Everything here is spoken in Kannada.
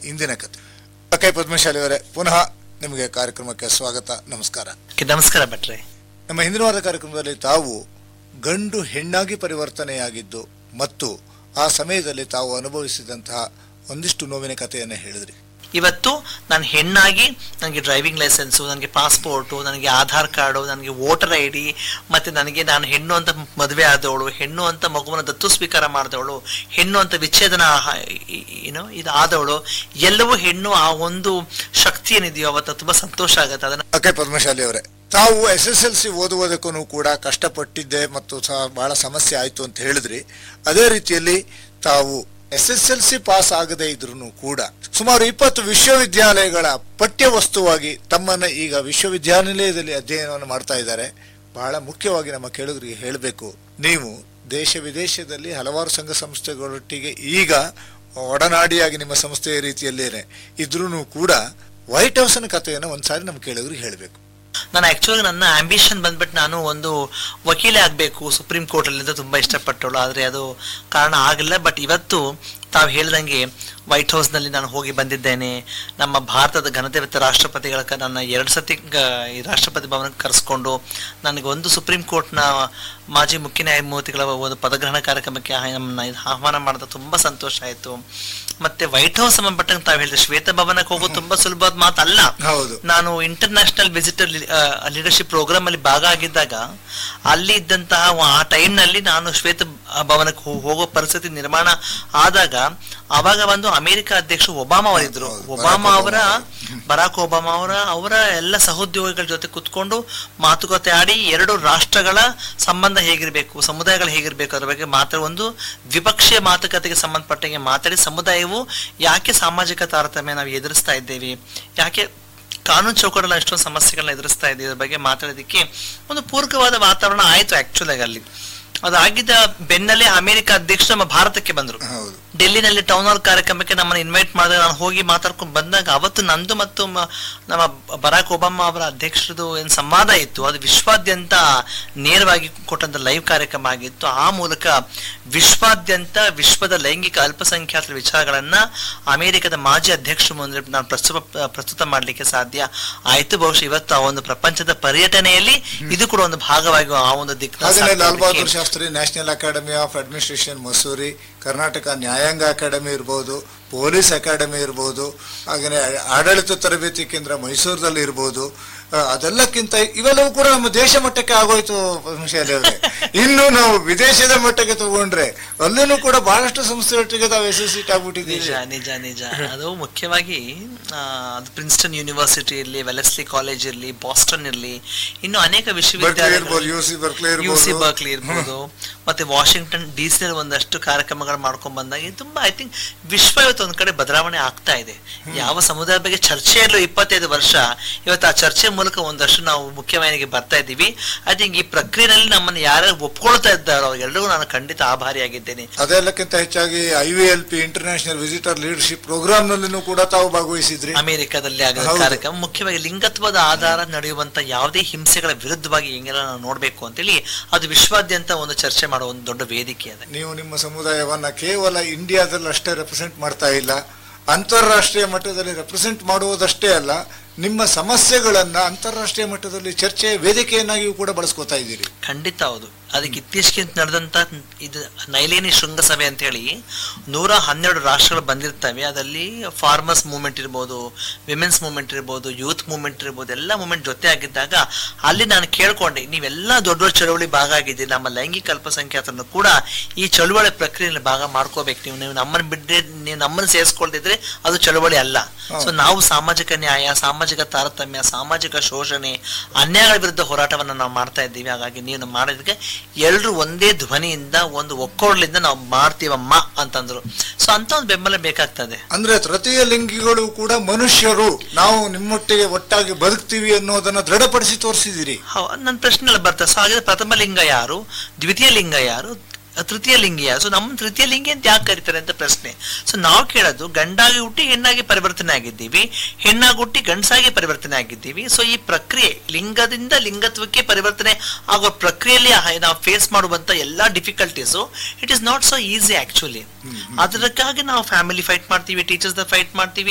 ಇಂದಿನ ಕತೆ ಓಕೆ ಪದ್ಮಶಾಲಿ ಅವರೇ ಪುನಃ ನಿಮಗೆ ಕಾರ್ಯಕ್ರಮಕ್ಕೆ ಸ್ವಾಗತ ನಮಸ್ಕಾರ ಓಕೆ, ನಮಸ್ಕಾರ ಭಟ್ರೆ ನಮ್ಮ ಹಿಂದಿನ ವಾರದ ಕಾರ್ಯಕ್ರಮದಲ್ಲಿ ತಾವು ಗಂಡು ಹೆಣ್ಣಾಗಿ ಪರಿವರ್ತನೆಯಾಗಿದ್ದು ಮತ್ತು ಆ ಸಮಯದಲ್ಲಿ ತಾವು ಅನುಭವಿಸಿದಂತಹ ಒಂದಿಷ್ಟು ನೋವಿನ ಕಥೆಯನ್ನು ಹೇಳಿದ್ರಿ ಇವತ್ತು ನಾನು ಹೆಣ್ಣಾಗಿ ನನಗೆ ಡ್ರೈವಿಂಗ್ ಲೈಸೆನ್ಸು ನನಗೆ ಪಾಸ್ಪೋರ್ಟು ನನಗೆ ಆಧಾರ್ ಕಾರ್ಡು ನನಗೆ ವೋಟರ್ ಐ ಡಿ ಮತ್ತು ನನಗೆ ನಾನು ಹೆಣ್ಣು ಅಂತ ಮದುವೆ ಆದವಳು ಹೆಣ್ಣು ಅಂತ ಮಗುವನ್ನು ದತ್ತು ಸ್ವೀಕಾರ ಮಾಡಿದವಳು ಹೆಣ್ಣು ಅಂತ ವಿಚ್ಛೇದನ ಏನೋ ಇದು ಆದವಳು ಎಲ್ಲವೂ ಹೆಣ್ಣು ಆ ಒಂದು ಶಕ್ತಿ ಏನಿದೆಯೋ ಅವತ್ತು ತುಂಬ ಸಂತೋಷ ಆಗುತ್ತೆ ಅದನ್ನ ಓಕೆ ಪದ್ಮಶಾಲಿ ಅವರೇ ತಾವು ಎಸ್ ಎಸ್ ಎಲ್ ಸಿ ಓದುವುದಕ್ಕೂ ಕೂಡ ಕಷ್ಟಪಟ್ಟಿದ್ದೆ ಮತ್ತು ಸಹ ಬಹಳ ಸಮಸ್ಯೆ ಆಯಿತು ಅಂತ ಹೇಳಿದ್ರಿ ಅದೇ ರೀತಿಯಲ್ಲಿ ತಾವು S S L C pass ಆಗದೇ ಇದ್ರೂ ಕೂಡ ಸುಮಾರು ಇಪ್ಪತ್ತು ವಿಶ್ವವಿದ್ಯಾಲಯಗಳ ಪಠ್ಯ ವಸ್ತುವಾಗಿ ತಮ್ಮನ್ನ ಈಗ ವಿಶ್ವವಿದ್ಯಾನಿಲಯದಲ್ಲಿ ಅಧ್ಯಯನವನ್ನು ಮಾಡ್ತಾ ಇದ್ದಾರೆ ಬಹಳ ಮುಖ್ಯವಾಗಿ ನಮ್ಮ ಕೇಳುಗರಿಗೆ ಹೇಳಬೇಕು ನೀವು ದೇಶ ವಿದೇಶದಲ್ಲಿ ಹಲವಾರು ಸಂಘ ಸಂಸ್ಥೆಗಳೊಟ್ಟಿಗೆ ಈಗ ಒಡನಾಡಿಯಾಗಿ ನಿಮ್ಮ ಸಂಸ್ಥೆಯ ರೀತಿಯಲ್ಲೇನೆ ಇದ್ರೂ ಕೂಡ ವೈಟ್ ಹೌಸ್ನ ಕಥೆಯನ್ನು ಒಂದ್ಸಾರಿ ನಮ್ಮ ಕೇಳುಗರಿಗೆ ಹೇಳಬೇಕು ನಾನು ಆಕ್ಚುಲಿ ನನ್ನ ಆಂಬಿಷನ್ ಬಂದ್ಬಿಟ್ಟು ನಾನು ಒಂದು ವಕೀಲೆ ಆಗಬೇಕು ಸುಪ್ರೀಂ ಕೋರ್ಟ್ ಅಲ್ಲಿ ಅಂತ ತುಂಬಾ ಇಷ್ಟಪಟ್ಟಳು ಆದರೆ ಅದು ಕಾರಣ ಆಗಿಲ್ಲ ಬಟ್ ಇವತ್ತು ತಾವು ಹೇಳ್ದಂಗೆ ವೈಟ್ ಹೌಸ್ ನಲ್ಲಿ ನಾನು ಹೋಗಿ ಬಂದಿದ್ದೇನೆ ನಮ್ಮ ಭಾರತದ ಘನತೆವೆತ್ತ ರಾಷ್ಟ್ರಪತಿಗಳ ಕ- ನನ್ನ ಎರಡು ಸತಿ ಗ- ಈ ರಾಷ್ಟ್ರಪತಿ ಭವನಕ್ಕೆ ಕರೆಸ್ಕೊಂಡು ನನಗೆ ಒಂದು ಸುಪ್ರೀಂ ಕೋರ್ಟ್ನ ಮಾಜಿ ಮುಖ್ಯ ನ್ಯಾಯಮೂರ್ತಿಗಳ ಒಂದು ಪದಗ್ರಹಣ ಕಾರ್ಯಕ್ರಮಕ್ಕೆ ಆಹ್- ನಮ್ಮನ್ನ ಇದು ಆಹ್ವಾನ ಮಾಡಿದ ತುಂಬಾ ಸಂತೋಷ ಆಯಿತು ಮತ್ತೆ ವೈಟ್ ಹೌಸ್ ಸಂಬಂಧಪಟ್ಟಂಗೆ ತಾವು ಹೇಳಿದ್ರೆ ಶ್ವೇತ ಭವನಕ್ಕೆ ಹೋಗೋದು ತುಂಬಾ ಸುಲಭವಾದ ಮಾತಲ್ಲ ಹೌದು ನಾನು ಇಂಟರ್ನ್ಯಾಷನಲ್ ವಿಸಿಟರ್ ಲೀಡರ್ಶಿಪ್ ಪ್ರೋಗ್ರಾಮ್ ಅಲ್ಲಿ ಭಾಗ ಆಗಿದ್ದಾಗ ಅಲ್ಲಿ ಇದ್ದಂತಹ ಆ time ನಲ್ಲಿ ನಾನು ಶ್ವೇತ ಭವನಕ್ಕೆ ಹೋ- ಹೋಗೋ ಪರಿಸ್ಥಿತಿ ನಿರ್ಮಾಣ ಆದಾಗ ಅವಾಗ ಒಂದು ಅಮೆರಿಕ ಅಧ್ಯಕ್ಷರು ಒಬಾಮಾ ಅವರಿದ್ರು ಹೌದು, ಒಬಾಮಾ ಬರಾಕ್ ಅವರ ಬರಾಕ್ ಒಬಾಮಾ ಅವರ ಅವರ ಎಲ್ಲ ಸಹೋದ್ಯೋಗಿಗಳ ಜೊತೆ ಕುತ್ಕೊಂಡು ಮಾತುಕತೆ ಆಡಿ ಎರಡು ರಾಷ್ಟ್ರಗಳ ಸಂಬಂಧ ಹೇಗಿರಬೇಕು ಸಮುದಾಯಗಳು ಹೇಗಿರಬೇಕು ಅದರ ಬಗ್ಗೆ ಮಾತ್ರ ಒಂದು ದ್ವಿಪಕ್ಷೀಯ ಮಾತುಕತೆಗೆ ಸಂಬಂಧಪಟ್ಟಂಗೆ ಮಾತಾಡಿ ಸಮುದಾಯವು ಯಾಕೆ ಸಾಮಾಜಿಕ ತಾರತಮ್ಯ ನಾವು ಎದುರಿಸ್ತಾ ಇದ್ದೇವೆ ಯಾಕೆ ಕಾನೂನು ಚೌಕಟ್ಟಲ್ಲಿ ಎಷ್ಟೊಂದು ಸಮಸ್ಯೆಗಳನ್ನ ಎದುರಿಸ್ತಾ ಇದ್ದೀವಿ ಅದ್ರ ಬಗ್ಗೆ ಮಾತಾಡೋದಕ್ಕೆ ಒಂದು ಪೂರಕವಾದ ವಾತಾವರಣ ಆಯ್ತು ಆಕ್ಚುಲಿ ಅಲ್ಲಿ ಅದಾಗಿದ್ದ ಬೆನ್ನಲ್ಲೇ ಅಮೆರಿಕ ಅಧ್ಯಕ್ಷರು ನಮ್ಮ ಭಾರತಕ್ಕೆ ಬಂದರು ಹೌದು ಡೆಲ್ಲಿನಲ್ಲಿ ಟೌನ್ ಹಾಲ್ ಕಾರ್ಯಕ್ರಮಕ್ಕೆ ನಮ್ಮನ್ನು ಇನ್ವೈಟ್ ಮಾಡಿದಾಗ ನಾನು ಹೋಗಿ ಮಾತಾಡ್ಕೊಂಡು ಬಂದಾಗ ಅವತ್ತು ನಂದು ಮತ್ತು ಮ- ನಮ್ಮ ಬರಾಕ್ ಒಬಾಮಾ ಅವರ ಅಧ್ಯಕ್ಷರದು ಏನು ಸಂವಾದ ಇತ್ತು ಅದು ವಿಶ್ವಾದ್ಯಂತ ನೇರವಾಗಿ ಕೊಟ್ಟಂತ ಲೈವ್ ಕಾರ್ಯಕ್ರಮ ಆಗಿತ್ತು ಆ ಮೂಲಕ ವಿಶ್ವಾದ್ಯಂತ ವಿಶ್ವದ ಲೈಂಗಿಕ ಅಲ್ಪಸಂಖ್ಯಾತರ ವಿಚಾರಗಳನ್ನ ಅಮೆರಿಕದ ಮಾಜಿ ಅಧ್ಯಕ್ಷರು ಮುಂದೆ ನಾನು ಪ್ರಸ್ತುತ ಪ್ರಸ್ತುತ ಮಾಡಲಿಕ್ಕೆ ಸಾಧ್ಯ ಆಯ್ತು ಬಹುಶಃ ಇವತ್ತು ಆ ಒಂದು ಪ್ರಪಂಚದ ಪರ್ಯಟನೆಯಲ್ಲಿ ಇದು ಕೂಡ ಒಂದು ಭಾಗವಾಗಿ ಆ ಒಂದು ಹಾಗೆಯೇ ಲಾಲ್ ಬಹದ್ದೂರ್ ದಿಕ್ಕು Shastri national academy of administration Mussoorie Karnataka ನ್ಯಾಯಾಂಗ ಅಕಾಡೆಮಿ ಇರ್ಬೋದು ಪೊಲೀಸ್ ಅಕಾಡೆಮಿ ಇರ್ಬೋದು ಹಾಗೆಯೇ ಆಡಳಿತ ತರಬೇತಿ ಕೇಂದ್ರ ಮೈಸೂರದಲ್ಲಿ ಇರ್ಬೋದು ಆ, ಅದೆಲ್ಲಕ್ಕಿಂತ ಇವೆಲ್ಲವೂ ಕೂಡ ನಮ್ಮ ದೇಶ ಮಟ್ಟಕ್ಕೆ ಆಗೋಯ್ತು ಪದ್ಮಶಾಲಿ ಅವರೇ ಇನ್ನು ನಾವು ವಿದೇಶದ ಮಟ್ಟಕ್ಕೆ ತಗೊಂಡ್ರೆ ಅಲ್ಲೂ ಕೂಡ ಬಹಳಷ್ಟು ಸಂಸ್ಥೆಗಳೊಟ್ಟಿಗೆ ತಾವು ಅಸೋಸಿಯೇಟ್ ನಿಜ ಆಗ್ಬಿಟ್ಟಿದ್ದೀವಿ ನಿಜ ನಿಜ ಅದು ಮುಖ್ಯವಾಗಿ ಆ, ಅದು ಪ್ರಿನ್ಸ್ಟನ್ ಯೂನಿವರ್ಸಿಟಿ ಇರಲಿ ವೆಲೆಸ್ಲಿ ಕಾಲೇಜ್ ಇರಲಿ ಬಾಸ್ಟನ್ ಇರಲಿ ಇನ್ನು ಅನೇಕ ಬರ್ಕ್ಲಿ ವಿಶ್ವವಿದ್ಯಾಲಯಗಳು ಇರ್ಬೋದು U C Berkeley U C ಇರ್ಬೋದು ಬರ್ಕ್ಲಿ ಇರ್ಬೋದು ಮತ್ತೆ ವಾಷಿಂಗ್ಟನ್ ಡಿ ಸಿ ಒಂದಷ್ಟು ಕಾರ್ಯಕ್ರಮಗಳು ಮಾಡ್ಕೊಂಡ್ ಬಂದಾಗ ಇದು ತುಂಬಾ ಐ ಥಿಂಕ್ ವಿಶ್ವ ಇವತ್ತು ಒಂದ್ ಕಡೆ ಬದಲಾವಣೆ ಆಗ್ತಾ ಇದೆ ಯಾವ ಸಮುದಾಯದ ಬಗ್ಗೆ ಚರ್ಚೆ ಇರಲು ಇಪ್ಪತ್ತೈದು ವರ್ಷ ಇವತ್ತು ಆ ಚರ್ಚೆ ಮೂಲಕ ಒಂದಷ್ಟು ನಾವು ಮುಖ್ಯವಾಹಿನಿಗೆ ಬರ್ತಾ ಇದ್ದೀವಿ ಐ ಥಿಂಕ್ ಈ ಪ್ರಕ್ರಿಯೆಯಲ್ಲಿ ನಮ್ಮನ್ನು ಯಾರ್ಯಾರು ಒಪ್ಕೊಳ್ತಾ ಇದ್ದಾರೋ ಎಲ್ಲರಿಗೂ ನಾನು ಖಂಡಿತ ಆಭಾರಿಯಾಗಿದ್ದೇನೆ ಅದೆಲ್ಲಕ್ಕಿಂತ ಹೆಚ್ಚಾಗಿ I V L P international visitor leadership program ನಲ್ಲಿನೂ ಕೂಡ ತಾವು ಭಾಗವಹಿಸಿದ್ರಿ ಅಮೆರಿಕದಲ್ಲಿ ಆಗಿದ ಹೌದು. ಕಾರ್ಯಕ್ರಮ ಮುಖ್ಯವಾಗಿ ಲಿಂಗತ್ವದ ಆಧಾರ ನಡೆಯುವಂತ ಯಾವುದೇ ಹಿಂಸೆಗಳ ವಿರುದ್ಧವಾಗಿ ಹೆಂಗೆಲ್ಲ ನಾವು ನೋಡ್ಬೇಕು ಅಂತೇಳಿ ಅದು ವಿಶ್ವಾದ್ಯಂತ ಒಂದು ಚರ್ಚೆ ಮಾಡುವ ಒಂದು ದೊಡ್ಡ ವೇದಿಕೆ ಅದ ನೀವು ನಿಮ್ಮ ಸಮುದಾಯವನ್ನ ಕೇವಲ ಇಂಡಿಯಾದಲ್ಲಿ ಅಷ್ಟೇ ರೆಪ್ರೆಸೆಂಟ್ ಮಾಡ್ತಾ ಇಲ್ಲ ಅಂತಾರಾಷ್ಟ್ರೀಯ ಮಟ್ಟದಲ್ಲಿ ರೆಪ್ರೆಸೆಂಟ್ ಮಾಡುವುದಷ್ಟೇ ಅಲ್ಲ ನಿಮ್ಮ ಸಮಸ್ಯೆಗಳನ್ನ ಅಂತಾರಾಷ್ಟ್ರೀಯ ಮಟ್ಟದಲ್ಲಿ ಚರ್ಚೆಯ ವೇದಿಕೆಯನ್ನಾಗಿಯೂ ಕೂಡ ಬಳಸ್ಕೊತಾ ಇದ್ದೀರಿ ಖಂಡಿತ ಹೌದು ಅದಕ್ಕೆ ಇತ್ತೀಚೆಗೆ ನಡೆದಂತ ಇದು ನೈಲೇನಿ ಶೃಂಗಸಭೆ ಅಂತ ಹೇಳಿ ನೂರ ಹನ್ನೆರಡು ರಾಷ್ಟ್ರಗಳು ಬಂದಿರ್ತವೆ ಅದರಲ್ಲಿ ಫಾರ್ಮರ್ಸ್ ಮೂವ್ಮೆಂಟ್ ಇರ್ಬೋದು ವಿಮೆನ್ಸ್ ಮೂವ್ಮೆಂಟ್ ಇರ್ಬೋದು ಯೂತ್ ಮೂವ್ಮೆಂಟ್ ಇರ್ಬೋದು ಎಲ್ಲ ಮೂವ್ಮೆಂಟ್ ಜೊತೆ ಆಗಿದ್ದಾಗ ಅಲ್ಲಿ ನಾನು ಕೇಳ್ಕೊಂಡೆ ನೀವೆಲ್ಲ ದೊಡ್ಡ ದೊಡ್ಡ ಚಳವಳಿ ಭಾಗ ಆಗಿದ್ದೀರಿ ನಮ್ಮ ಲೈಂಗಿಕ ಅಲ್ಪಸಂಖ್ಯಾತರನ್ನು ಕೂಡ ಈ ಚಳುವಳಿ ಪ್ರಕ್ರಿಯೆಯಲ್ಲಿ ಭಾಗ ಮಾಡ್ಕೋಬೇಕು ನೀವು ನೀವು ನಮ್ಮನ್ನು ಬಿಟ್ಟರೆ ನೀವು ನಮ್ಮನ್ನು ಸೇರಿಸ್ಕೊಳ್ತಿದ್ರೆ ಅದು ಚಳುವಳಿ ಅಲ್ಲ ಸೊ ನಾವು ಸಾಮಾಜಿಕ ನ್ಯಾಯ ಸಾಮಾಜಿಕ ತಾರತಮ್ಯ ಸಾಮಾಜಿಕ ಶೋಷಣೆ ಅನ್ಯಾಯಗಳ ವಿರುದ್ಧ ಹೋರಾಟವನ್ನು ನಾವು ಮಾಡ್ತಾ ಇದ್ದೀವಿ ಹಾಗಾಗಿ ನೀವು ಮಾಡೋದಕ್ಕೆ ಎಲ್ಲರೂ ಒಂದೇ ಧ್ವನಿಯಿಂದ ಒಂದು ಒಕ್ಕೊಡ್ಲಿಂದ ನಾವು ಮಾಡ್ತೀವಮ್ಮ ಅಂತಂದ್ರು ಸೊ ಅಂತ ಒಂದು ಬೆಂಬಲ ಬೇಕಾಗ್ತದೆ ಅಂದ್ರೆ ತೃತೀಯ ಲಿಂಗಿಗಳು ಕೂಡ ಮನುಷ್ಯರು ನಾವು ನಿಮ್ಮೊಟ್ಟಿಗೆ ಒಟ್ಟಾಗಿ ಬದುಕ್ತೀವಿ ಅನ್ನೋದನ್ನ ದೃಢಪಡಿಸಿ ತೋರಿಸಿದಿರಿ ಹೌ ನನ್ನ ಪ್ರಶ್ನೆ ಎಲ್ಲ ಬರ್ತದೆ ಸೊ ಹಾಗಾದ್ರೆ ಪ್ರಥಮ ಲಿಂಗ ಯಾರು ದ್ವಿತೀಯ ಲಿಂಗ ಯಾರು ತೃತೀಯ ಲಿಂಗಿ ಯಾರು ಸೊ ನಮ್ಮ ತೃತೀಯ ಲಿಂಗಿ ಅಂತ ಯಾಕೆ ಕರೀತಾರೆ ಅಂತ ಪ್ರಶ್ನೆ ಸೊ ನಾವು ಕೇಳೋದು ಗಂಡಾಗಿ ಹುಟ್ಟಿ ಹೆಣ್ಣಾಗಿ ಪರಿವರ್ತನೆ ಆಗಿದ್ದೀವಿ ಹೆಣ್ಣಾಗಿ ಹುಟ್ಟಿ ಗಂಡಸಾಗಿ ಪರಿವರ್ತನೆ ಆಗಿದ್ದೀವಿ ಸೊ ಈ ಪ್ರಕ್ರಿಯೆ ಲಿಂಗದಿಂದ ಲಿಂಗತ್ವಕ್ಕೆ ಪರಿವರ್ತನೆ ಆಗೋ ಪ್ರಕ್ರಿಯೆಯಲ್ಲಿ ಆ- ನಾವು ಫೇಸ್ ಮಾಡುವಂತ ಎಲ್ಲಾ difficulties it is not so easy actually ಅದಕ್ಕಾಗಿ ನಾವು ಫ್ಯಾಮಿಲಿ ಫೈಟ್ ಮಾಡ್ತೀವಿ ಟೀಚರ್ಸ್ ಫೈಟ್ ಮಾಡ್ತೀವಿ